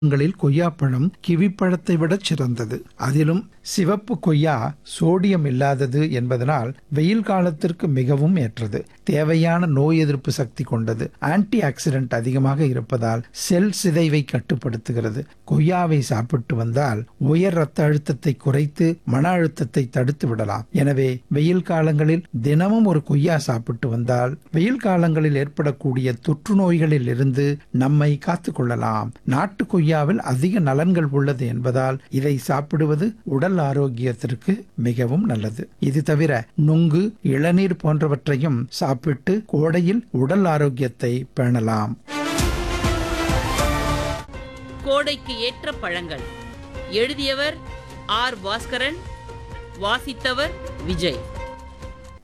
ங்களில் கொய்யாப்பழம் கிவிப்பழத்தை விட சிறந்தது அதிலும் சிவப்பு கொய்யா சோடியம் இல்லாதது என்பதனால் வெயில் காலத்திற்கு மிகவும் ஏற்றது தேவையான நோய் எதிர்ப்பு சக்தி கொண்டது ஆன்டி ஆக்சிடென்ட் அதிகமாக இருப்பதால் செல் சிதைவை கட்டுப்படுத்துகிறது கொய்யாவை சாப்பிட்டு வந்தால் உயர் ரத்த அழுத்தத்தை குறைத்து மன அழுத்தத்தை தடுத்து விடலாம் எனவே வெயில் காலங்களில் தினமும் ஒரு கொய்யா சாப்பிட்டு வந்தால் வெயில் காலங்களில் ஏற்படக்கூடிய தொற்று நோய்களில் இருந்து நம்மை காத்துக் கொள்ளலாம் நாட்டு கொய்யாவில் அதிக நலன்கள் உள்ளது என்பதால் இதை சாப்பிடுவது உடல் ஆரோக்கியத்திற்கு மிகவும் நல்லது இது தவிர நுங்கு இளநீர் போன்றவற்றையும் சாப்பிட்டு கோடையில் உடல் ஆரோக்கியத்தை பேணலாம் கோடைக்கு ஏற்ற பழங்கள் எழுதியவர் ஆர் பாஸ்கரன் வாசித்தவர் விஜய்